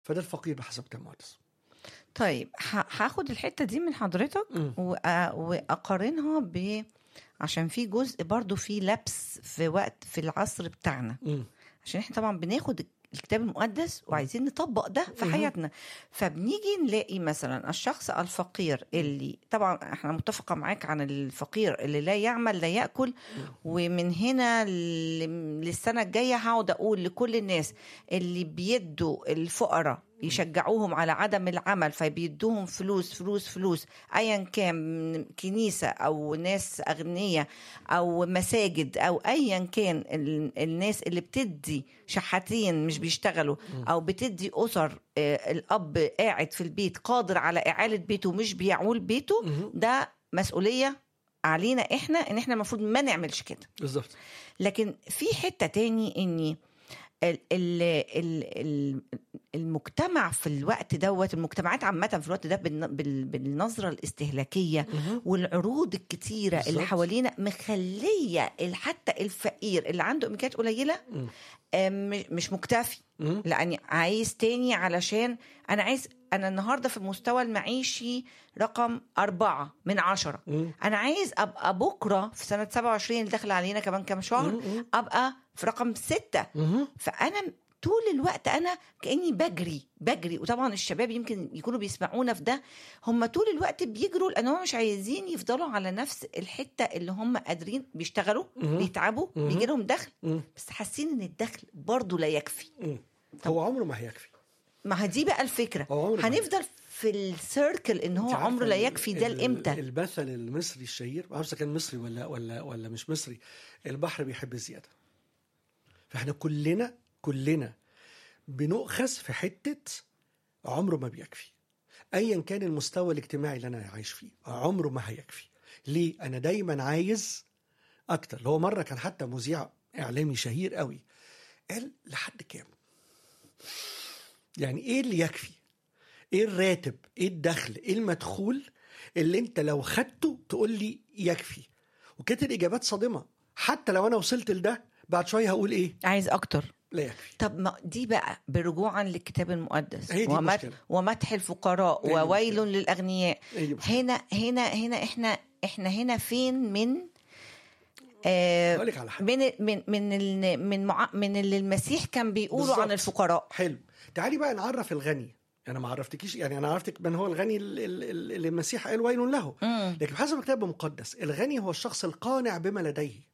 فده الفقير بحسب كتاب المقدس طيب ه- هاخد الحته دي من حضرتك مم. وأ- واقارنها ب عشان في جزء برضو في لبس في وقت في العصر بتاعنا مم. عشان احنا طبعا بناخد الكتاب المقدس وعايزين نطبق ده في مهم. حياتنا فبنيجي نلاقي مثلا الشخص الفقير اللي طبعا احنا متفقه معاك عن الفقير اللي لا يعمل لا ياكل ومن هنا ل- للسنه الجايه هقعد اقول لكل الناس اللي بيدوا الفقراء يشجعوهم على عدم العمل فبيدوهم فلوس فلوس فلوس ايا كان كنيسه او ناس اغنياء او مساجد او ايا كان ال- الناس اللي بتدي شحاتين مش بيشتغلوا او بتدي اسر آه، الاب قاعد في البيت قادر على اعاله بيته مش بيعول بيته مهم. ده مسؤوليه علينا احنا ان احنا المفروض ما نعملش كده بالظبط لكن في حته تاني اني ال ال ال ال المجتمع في الوقت دوت المجتمعات عامه في الوقت ده بالن- بال- بالنظره الاستهلاكيه مهم. والعروض الكتيره اللي بالظبط. حوالينا مخليه ال- حتى الفقير اللي عنده امكانيات قليله مم. آم، مش- مش مكتفي مم. لاني عايز تاني علشان انا عايز انا النهارده في المستوى المعيشي رقم أربعة من عشرة مم. انا عايز ابقى بكره في سنه 27 اللي داخل علينا كمان كام شهر مم. ابقى في رقم ستة مهم. فانا طول الوقت انا كاني بجري بجري وطبعا الشباب يمكن يكونوا بيسمعونا في ده هم طول الوقت بيجروا لان هم مش عايزين يفضلوا على نفس الحته اللي هم قادرين بيشتغلوا مهم. بيتعبوا مهم. بيجي لهم دخل مم. بس حاسين ان الدخل برضه لا يكفي مم. هو عمره ما هيكفي ما هي دي بقى الفكره هو عمره ما هنفضل في السيركل ان هو أنت عارفة عمره لا ال- يكفي ده ال- لامتى المثل المصري الشهير ما اعرفش كان مصري ولا ولا ولا مش مصري البحر بيحب الزياده فاحنا كلنا كلنا بنؤخذ في حته عمره ما بيكفي ايا كان المستوى الاجتماعي اللي انا عايش فيه عمره ما هيكفي ليه انا دايما عايز اكتر اللي هو مره كان حتى مذيع اعلامي شهير قوي قال لحد كام يعني ايه اللي يكفي ايه الراتب ايه الدخل ايه المدخول اللي انت لو خدته تقول لي يكفي وكانت الاجابات صادمه حتى لو انا وصلت لده بعد شويه هقول ايه عايز اكتر لا يكفي طب ما دي بقى برجوعا للكتاب المقدس هي دي ومت المشكلة. ومدح الفقراء هي دي وويل المشكلة. للاغنياء هي دي المشكلة. هنا هنا هنا احنا احنا هنا فين من آه هقول لك على حاجه من من من ال- من مع من اللي المسيح كان بيقوله بالظبط. عن الفقراء حلو تعالي بقى نعرف الغني انا ما عرفتكيش يعني انا عرفتك من هو الغني ال- ال- ال- اللي المسيح قال ويل له مم. لكن بحسب الكتاب المقدس الغني هو الشخص القانع بما لديه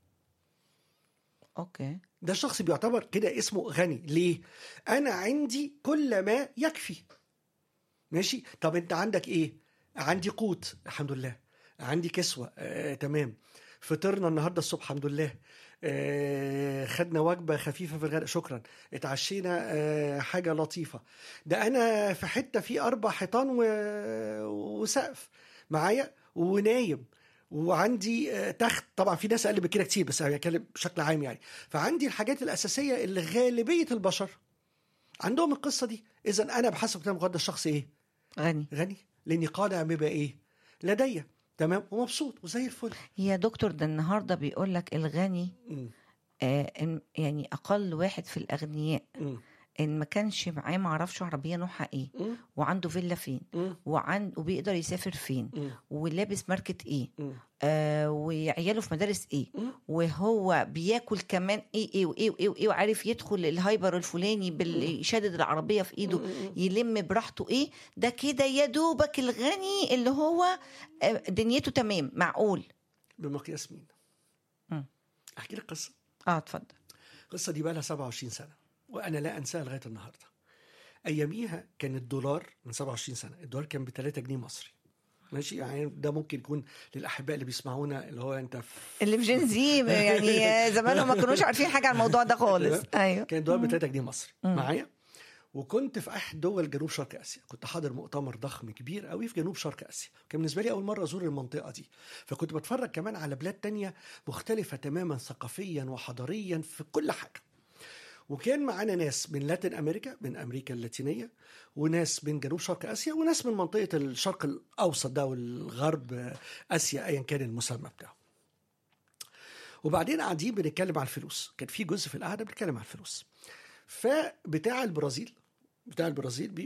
اوكي ده الشخص بيعتبر كده اسمه غني ليه انا عندي كل ما يكفي ماشي طب انت عندك ايه عندي قوت الحمد لله عندي كسوة آه، تمام فطرنا النهارده الصبح الحمد لله آه، خدنا وجبة خفيفة في الغداء شكرا اتعشينا آه، حاجة لطيفة ده أنا في حتة في أربع حيطان و... وسقف معايا ونايم وعندي آه، تخت طبعا في ناس اقل من كده كتير بس انا بتكلم بشكل عام يعني فعندي الحاجات الاساسيه اللي غالبيه البشر عندهم القصه دي اذا انا بحسب كتاب المقدس شخص ايه غني غني لاني قانع بما ايه لدي تمام ومبسوط وزي الفل يا دكتور ده النهارده بيقول لك الغني مم. آه إن- يعني اقل واحد في الاغنياء مم. ان ما كانش معاه معرفش عربيه نوعها ايه مم. وعنده فيلا فين مم. وعن وبيقدر يسافر فين مم. ولابس ماركه ايه مم. آه وعياله في مدارس ايه مم. وهو بياكل كمان ايه ايه وايه وايه وايه وعارف يدخل الهايبر الفلاني بال- يشدد العربيه في ايده يلم براحته ايه ده كده يا دوبك الغني اللي هو آه، دنيته تمام معقول بمقياس مين مم. احكي لك قصه اه اتفضل القصه دي بقى لها 27 سنه وانا لا انساها لغايه النهارده اياميها كان الدولار من 27 سنه الدولار كان ب 3 جنيه مصري ماشي يعني ده ممكن يكون للاحباء اللي بيسمعونا اللي هو انت في اللي في جين زي يعني آه، زمان ما كانوش عارفين حاجه عن الموضوع ده خالص ايوه كان الدولار ب 3 جنيه مصري معايا وكنت في احد دول جنوب شرق اسيا كنت حاضر مؤتمر ضخم كبير قوي في جنوب شرق اسيا كان بالنسبه لي اول مره ازور المنطقه دي فكنت بتفرج كمان على بلاد تانية مختلفه تماما ثقافيا وحضاريا في كل حاجه وكان معانا ناس من لاتين امريكا من امريكا اللاتينيه وناس من جنوب شرق اسيا وناس من منطقه الشرق الاوسط ده والغرب اسيا ايا كان المسمى بتاعه وبعدين قاعدين بنتكلم على الفلوس كان في جزء في القعده بنتكلم على الفلوس فبتاع البرازيل بتاع البرازيل